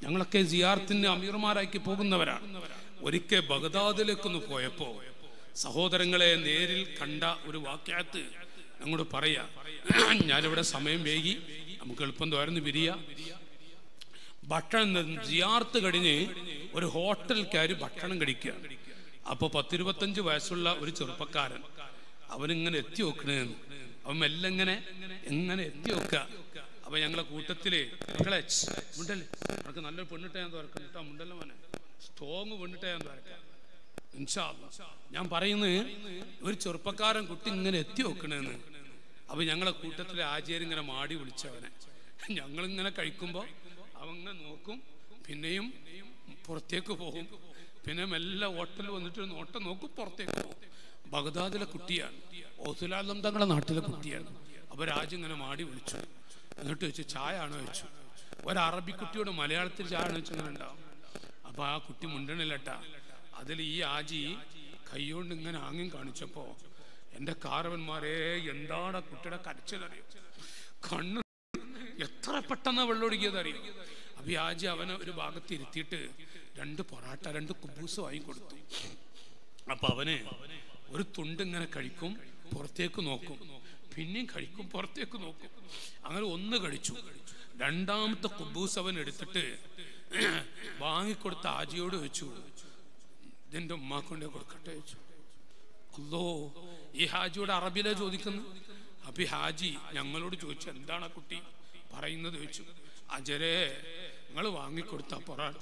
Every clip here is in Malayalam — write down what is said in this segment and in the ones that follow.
ഞങ്ങളൊക്കെ സിയാർത്തിന് അമീർമാരാക്കി പോകുന്നവരാണ് ഒരിക്കൽ ബഗ്ദാദിലേക്കൊന്ന് പോയപ്പോ സഹോദരങ്ങളെ നേരിൽ കണ്ട ഒരു വാക്യാത്ത് ഞങ്ങളോട് പറയാ ഞാനിവിടെ സമയം വൈകി നമുക്ക് എളുപ്പം തോരന്ന് പിരിയ ഭക്ഷണം ജിയാർത്ത് കഴിഞ്ഞ് ഒരു ഹോട്ടൽ കയറി ഭക്ഷണം കഴിക്കുക അപ്പൊ പത്തിരുപത്തഞ്ച് വയസ്സുള്ള ഒരു ചെറുപ്പക്കാരൻ അവനിങ്ങനെ എത്തി നോക്കണേന്ന് അവൻ മെല്ലെ ഇങ്ങനെ എങ്ങനെ എത്തി നോക്കുക അപ്പൊ ഞങ്ങളെ കൂട്ടത്തില് മക്കളെ ഛ്, മുണ്ടല്ലേ അവർക്ക് നല്ലൊരു പെണ്ണിട്ട് ഞാൻ തുറക്കാം കേട്ടോ മുണ്ടല്ലോ മോനെ സ്ട്രോങ് പെണ്ണിട്ട് ഞാൻ തുറക്കാം ഇൻഷാ അല്ലാ. ഞാൻ പറയുന്നത് ഒരു ചെറുപ്പക്കാരൻ കുട്ടി ഇങ്ങനെ എത്തി നോക്കണേന്ന് അപ്പൊ ഞങ്ങളെ കൂട്ടത്തിലെ ആചാര്യ ഇങ്ങനെ മാടി വിളിച്ചവനെ ഞങ്ങളിങ്ങനെ കഴിക്കുമ്പോ അവങ്ങനെ നോക്കും പിന്നെയും പുറത്തേക്ക് പോകും പിന്നെ മെല്ലെ ഹോട്ടലിൽ വന്നിട്ട് ഒരു നോട്ടം നോക്കും പുറത്തേക്ക് പോകും ബഗ്ദാദിലെ കുട്ടിയാണ് ഓസുലാലം തങ്ങളുടെ നാട്ടിലെ കുട്ടിയാണ് അപ്പൊ രാജ് ഇങ്ങനെ മാടി വിളിച്ചു എന്നിട്ട് വെച്ചു ചായ ആണോ വെച്ചു ഒരു അറബി കുട്ടിയോട് മലയാളത്തിൽ ചായ ആണോ വെച്ചു അങ്ങനെ ഉണ്ടാവും അപ്പൊ ആ കുട്ടി മുണ്ടണില്ലട്ടാ അതിൽ ഈ ആജി കൈകൊണ്ട് ഇങ്ങനെ ആംഗ്യം കാണിച്ചപ്പോ എന്റെ കാരവന്മാരെ എന്താണ് ആ കുട്ടിയുടെ കരച്ചിലറിയോ കണ്ണ് എത്ര പെട്ടെന്ന് വെള്ളമൊടുക്കിയത് അറിയോ അപ്പൊ ഈ ആജി അവനെ ഒരു ഭാഗത്ത് ഇരുത്തിയിട്ട് രണ്ട് പൊറാട്ട രണ്ട് കുബൂസ് വാങ്ങിക്കൊടുത്തു അപ്പൊ അവന് ഒരു തുണ്ട് ഇങ്ങനെ കഴിക്കും പുറത്തേക്ക് നോക്കും പിന്നെയും കഴിക്കും പുറത്തേക്ക് നോക്കും അങ്ങനെ ഒന്ന് കഴിച്ചു രണ്ടാമത്തെ കുബൂസ് അവൻ എടുത്തിട്ട് വാങ്ങിക്കൊടുത്ത ആജിയോട് വെച്ചു ഇതിന്റെ ഉമ്മാക്കൊണ്ടേ കൊടുക്കട്ടെ വെച്ചു അല്ലോ ഈ ഹാജിയോട് അറബിയിലെ ചോദിക്കുന്നു അപ്പൊ ഈ ഹാജി ഞങ്ങളോട് ചോദിച്ചു എന്താണ് ആ കുട്ടി പറയുന്നത് ചോദിച്ചു അജരേ നിങ്ങൾ വാങ്ങിക്കൊടുത്ത പൊറാട്ട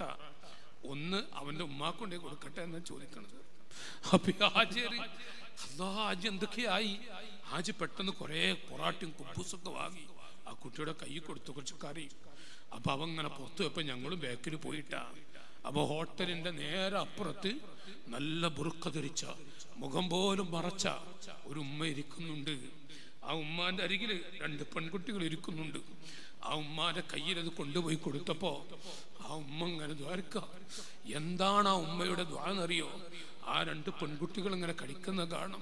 ഒന്ന് അവന്റെ ഉമ്മാക്കൊണ്ടേ കൊടുക്കട്ടെ എന്ന് ചോദിക്കണത് അപ്പൊ ഈ ഹാജി അറി- അല്ലാ ഹാജി എന്തൊക്കെയായി ഹാജി പെട്ടെന്ന് കുറെ പൊറാട്ടയും കുബൂസൊക്കെ വാങ്ങി ആ കുട്ടിയുടെ കൈ കൊടുത്തു കുറച്ച് കറി അപ്പൊ അവൻ ഇങ്ങനെ പുറത്തു പോയപ്പോ ഞങ്ങളും ബാക്കിൽ പോയിട്ടാ അപ്പൊ ഹോട്ടലിന്റെ നേരെ അപ്പുറത്ത് നല്ല ബുറുക്ക ധരിച്ച മുഖം പോലും മറച്ച ഒരു ഉമ്മ ഇരിക്കുന്നുണ്ട് ആ ഉമ്മാന്റെ അരികില് രണ്ട് പെൺകുട്ടികൾ ഇരിക്കുന്നുണ്ട് ആ ഉമ്മാന്റെ കയ്യിൽ അത് കൊണ്ടുപോയി കൊടുത്തപ്പോ ആ ഉമ്മ ഇങ്ങനെ ദ്വാരക്ക എന്താണ് ആ ഉമ്മയുടെ ദ്വാന്നറിയോ ആ രണ്ട് പെൺകുട്ടികൾ ഇങ്ങനെ കടിക്കുന്ന കാണും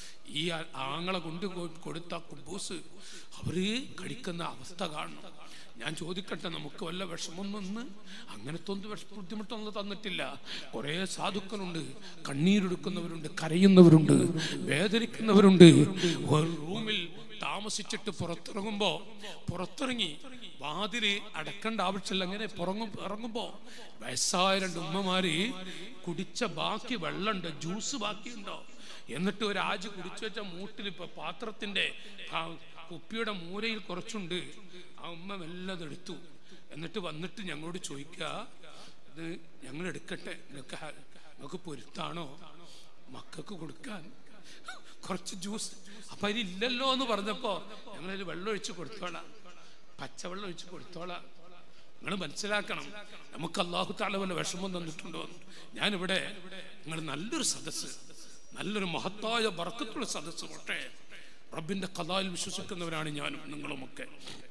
ഈ ആ- ആങ്ങളെ കൊണ്ട് കൊ- കൊടുത്ത കുബൂസ് അവര് കടിക്കുന്ന അവസ്ഥ കാണണം ഞാൻ ചോദിക്കട്ടെ നമുക്ക് വല്ല വിഷമമൊന്നും അങ്ങനത്തെ ഒന്നും വിഷ ബുദ്ധിമുട്ടൊന്നും തന്നിട്ടില്ല കുറേ സാധുക്കളുണ്ട് കണ്ണീരെടുക്കുന്നവരുണ്ട് കരയുന്നവരുണ്ട് വേദനിക്കുന്നവരുണ്ട് ഒരു റൂമിൽ താമസിച്ചിട്ട് പുറത്തിറങ്ങുമ്പോ പുറത്തിറങ്ങി വാതില് അടക്കേണ്ട ആവശ്യമില്ല അങ്ങനെ പുറങ്ങും ഇറങ്ങുമ്പോ വയസ്സായ രണ്ട് ഉമ്മമാര് കുടിച്ച ബാക്കി വെള്ളമുണ്ട് ജ്യൂസ് ബാക്കിയുണ്ടോ എന്നിട്ട് ഒരു ആജ് കുടിച്ചു വെച്ച മൂട്ടിൽ ഇപ്പൊ പാത്രത്തിന്റെ ആ കുപ്പിയുടെ മൂരയിൽ കുറച്ചുണ്ട് ആ ഉമ്മ മെല്ലത് എടുത്തു എന്നിട്ട് വന്നിട്ട് ഞങ്ങളോട് ചോദിക്കുക ഇത് ഞങ്ങൾ എടുക്കട്ടെ നിങ്ങൾക്ക് ഹ- നിങ്ങൾക്ക് പൊരുത്താണോ മക്കൾക്ക് കൊടുക്കാൻ കുറച്ച് ജ്യൂസ് അപ്പൊ അതിലില്ലല്ലോ എന്ന് പറഞ്ഞപ്പോ ഞങ്ങളതിൽ വെള്ളം ഒഴിച്ച് കൊടുത്തോളാം പച്ചവെള്ളം ഒഴിച്ച് കൊടുത്തോളാം നിങ്ങൾ മനസ്സിലാക്കണം നമുക്ക് അള്ളാഹു താല വല്ല വിഷമം തന്നിട്ടുണ്ടോ എന്ന്. ഞാനിവിടെ നിങ്ങൾ നല്ലൊരു സദസ്സ് നല്ലൊരു മഹത്തായ ബർക്കത്തുള്ള സദസ്സ് പക്ഷേ റബ്ബിന്റെ കഥായിൽ വിശ്വസിക്കുന്നവരാണ് ഞാനും നിങ്ങളുമൊക്കെ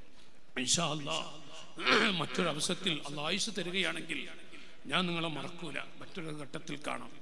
ഇൻഷാ അല്ലാ മറ്റൊരു അവസരത്തിൽ അള്ളാഹ് ആയുസ് തരികയാണെങ്കിൽ ഞാൻ നിങ്ങളെ മറക്കൂല മറ്റൊരു ഘട്ടത്തിൽ കാണാം